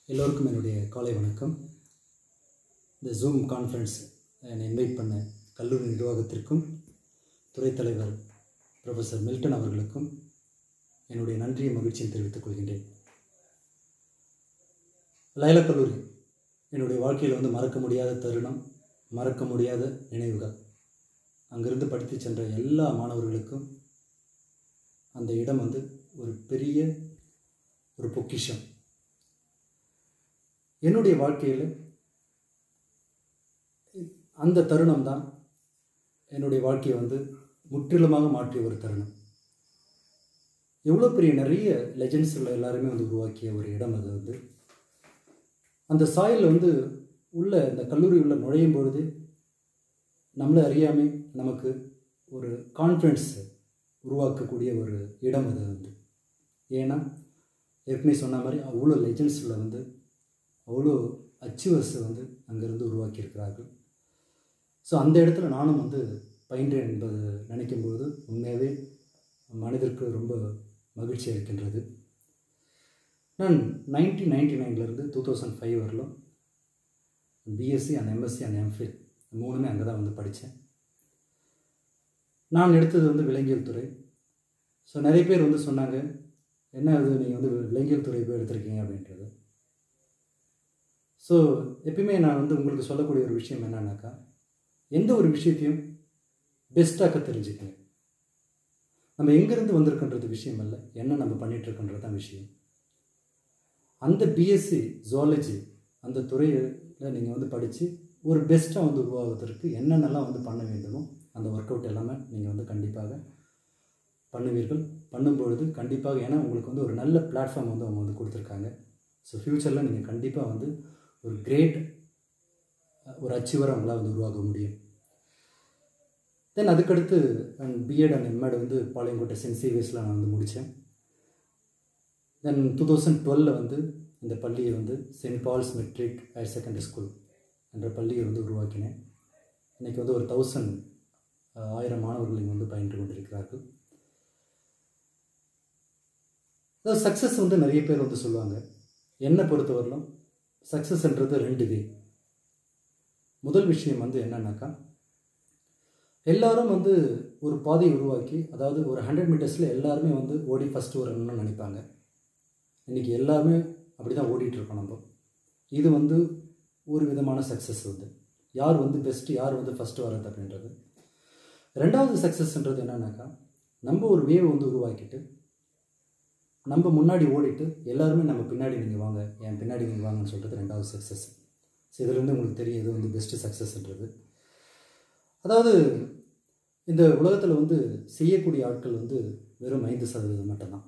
எல்லோருக்கும் என்னுடைய காலை வணக்கம் இந்த ஜூம் கான்ஃபரன்ஸ் என்னை இன்வைட் பண்ண கல்லூரி நிர்வாகத்திற்கும் துறைத் தலைவர் ப்ரொஃபஸர் மில்டன் அவர்களுக்கும் என்னுடைய நன்றியை மகிழ்ச்சியை தெரிவித்துக் கொள்கின்றேன் லைலா கல்லூரி என்னுடைய வாழ்க்கையில் வந்து மறக்க முடியாத தருணம் மறக்க முடியாத நினைவுகள் அங்கிருந்து படித்து சென்ற எல்லா மாணவர்களுக்கும் அந்த இடம் வந்து ஒரு பெரிய ஒரு பொக்கிஷம் என்னுடைய வாழ்க்கையில் அந்த தருணம் தான் என்னுடைய வாழ்க்கையை வந்து முற்றிலுமாக மாற்றிய ஒரு தருணம் எவ்வளோ பெரிய நிறைய லெஜெண்ட்ஸில் எல்லாருமே வந்து உருவாக்கிய ஒரு இடம் அது வந்து அந்த சாயில் வந்து உள்ள இந்த கல்லூரி உள்ள நுழையும் பொழுது நம்மளை அறியாமல் நமக்கு ஒரு கான்ஃபிடென்ஸ் உருவாக்கக்கூடிய ஒரு இடம் அது வந்து ஏன்னா ஏற்கனவே சொன்ன மாதிரி அவ்வளோ லெஜெண்ட்ஸில் வந்து அவ்வளோ அச்சீவர்ஸை வந்து அங்கேருந்து உருவாக்கியிருக்கிறார்கள் ஸோ அந்த இடத்துல நானும் வந்து பயின்றேன் என்பது நினைக்கும்போது உண்மையாகவே மனதிற்கு ரொம்ப மகிழ்ச்சி அளிக்கின்றது நான் நைன்டீன் நைன்டி நைன்லேருந்து டூ தௌசண்ட் ஃபைவ் வரலும் BSc and MSc and MPhil மூணுமே அங்கே தான் வந்து படித்தேன் நான் எடுத்தது வந்து விலங்கியல் துறை ஸோ நிறைய பேர் வந்து சொன்னாங்க என்ன இது நீங்கள் வந்து விலங்கியல் துறை போய் எடுத்திருக்கீங்க அப்படின்றது ஸோ எப்பயுமே நான் வந்து உங்களுக்கு சொல்லக்கூடிய ஒரு விஷயம் என்னன்னாக்கா எந்த ஒரு விஷயத்தையும் பெஸ்ட்டாக்க தெரிஞ்சுக்கங்க நம்ம எங்கேருந்து வந்திருக்குன்றது விஷயம் இல்லை என்ன நம்ம பண்ணிகிட்ருக்கன்றது தான் விஷயம் அந்த பிஎஸ்சி ஜுவாலஜி அந்த துறையில் நீங்கள் வந்து படித்து ஒரு பெஸ்ட்டாக வந்து உருவாவதற்கு என்னென்னலாம் வந்து பண்ண வேண்டுமோ அந்த ஒர்க் அவுட் எல்லாமே நீங்கள் வந்து கண்டிப்பாக பண்ணுவீர்கள் பண்ணும்பொழுது கண்டிப்பாக ஏன்னா உங்களுக்கு வந்து ஒரு நல்ல பிளாட்ஃபார்ம் வந்து அவங்க வந்து கொடுத்துருக்காங்க ஸோ ஃப்யூச்சரில் நீங்கள் கண்டிப்பாக வந்து ஒரு கிரேட் ஒரு அச்சீவரை அவங்களால் வந்து உருவாக்க முடியும் தென் அதுக்கடுத்து அண்ட் பிஎட் அண்ட் எம்எட் வந்து பாளையங்கோட்டை சென்ட் சேவியர்ஸில் நான் வந்து முடித்தேன் தென் டூ தௌசண்ட் டுவெலில் வந்து இந்த பள்ளியை வந்து Saint Paul's matric higher secondary school என்ற பள்ளியை வந்து உருவாக்கினேன் இன்றைக்கி வந்து ஒரு தௌசண்ட் ஆயிரம் மாணவர்கள் இங்கே வந்து பயின்று கொண்டிருக்கிறார்கள் அதாவது சக்ஸஸ் வந்து நிறைய பேர் வந்து சொல்லுவாங்க என்னை பொறுத்தவரையிலும் சக்ஸஸ்ன்றது ரெண்டு வே முதல் விஷயம் வந்து என்னன்னாக்கா எல்லாரும் வந்து ஒரு பாதையை உருவாக்கி அதாவது ஒரு ஹண்ட்ரட் மீட்டர்ஸில் எல்லாருமே வந்து ஓடி ஃபஸ்ட்டு வரணும்னு நினைப்பாங்க இன்றைக்கி எல்லாருமே அப்படி தான் ஓடிட்டுருக்கோம் நம்ம இது வந்து ஒரு விதமான சக்ஸஸ் வந்து யார் வந்து பெஸ்ட்டு யார் வந்து ஃபஸ்ட்டு வர்றது அப்படின்றது ரெண்டாவது சக்ஸஸ்ன்றது என்னன்னாக்கா நம்ம ஒரு வேவ் வந்து உருவாக்கிட்டு நம்ம முன்னாடி ஓடிட்டு எல்லாருமே நம்ம பின்னாடி நீங்கள் வாங்க என் பின்னாடி நீங்கள் வாங்கன்னு சொல்கிறது ரெண்டாவது சக்ஸஸ் ஸோ இதுலேருந்து உங்களுக்கு தெரியும் இது வந்து பெஸ்ட்டு சக்ஸஸ்ன்றது அதாவது இந்த உலகத்தில் வந்து செய்யக்கூடிய ஆட்கள் வந்து வெறும் ஐந்து சதவீதம் மட்டும்தான்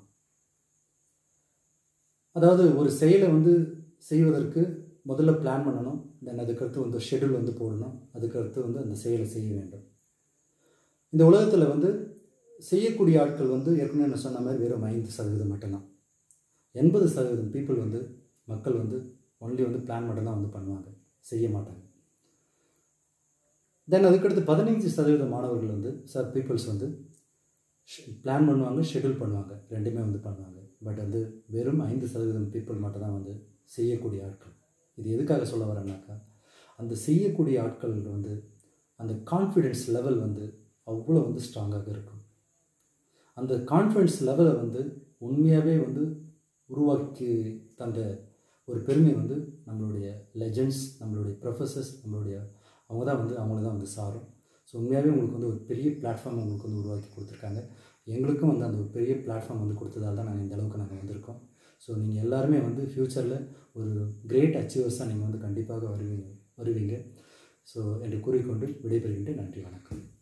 அதாவது ஒரு செயலை வந்து செய்வதற்கு முதல்ல பிளான் பண்ணணும் தென் அதுக்கடுத்து வந்து ஷெடியூல் வந்து போடணும் அதுக்கடுத்து வந்து அந்த செயலை செய்ய வேண்டும் இந்த உலகத்தில் வந்து செய்யக்கூடிய ஆட்கள் வந்து ஏற்கனவே நான் சொன்ன மாதிரி வெறும் ஐந்து சதவீதம் மட்டும்தான் எண்பது சதவீதம் பீப்புள் வந்து மக்கள் வந்து ஒன்லி வந்து பிளான் மட்டும்தான் வந்து பண்ணுவாங்க செய்ய மாட்டாங்க தென் அதுக்கடுத்து பதினைஞ்சு சதவீத மாணவர்கள் வந்து சார் பீப்புள்ஸ் வந்து பிளான் பண்ணுவாங்க ஷெடியூல் பண்ணுவாங்க ரெண்டுமே வந்து பண்ணுவாங்க பட் வந்து வெறும் ஐந்து சதவீதம் பீப்புள் மட்டும் தான் வந்து செய்யக்கூடிய ஆட்கள் இது எதுக்காக சொல்ல வரேன்னாக்கா அந்த செய்யக்கூடிய ஆட்கள் வந்து அந்த கான்ஃபிடென்ஸ் லெவல் வந்து அவ்வளோ வந்து ஸ்ட்ராங்காக இருக்கும் அந்த கான்ஃபிடென்ஸ் லெவலை வந்து உண்மையாகவே வந்து உருவாக்கி தந்த ஒரு பெருமை வந்து நம்மளுடைய லெஜெண்ட்ஸ் நம்மளுடைய ப்ரொஃபஸர்ஸ் நம்மளுடைய அவங்க தான் வந்து அவங்கள தான் வந்து சாரும் ஸோ உண்மையாகவே உங்களுக்கு வந்து ஒரு பெரிய பிளாட்ஃபார்ம் உங்களுக்கு வந்து உருவாக்கி கொடுத்துருக்காங்க எங்களுக்கும் வந்து அந்த ஒரு பெரிய பிளாட்ஃபார்ம் வந்து கொடுத்ததால் தான் நாங்கள் இந்த அளவுக்கு நாங்கள் வந்திருக்கோம் ஸோ நீங்கள் எல்லாருமே வந்து ஃப்யூச்சரில் ஒரு கிரேட் அச்சீவர்ஸாக நீங்கள் வந்து கண்டிப்பாக வருவீங்க வருவீங்க ஸோ என்று கூறிக்கொண்டு விடைபெறுகின்ற நன்றி வணக்கம்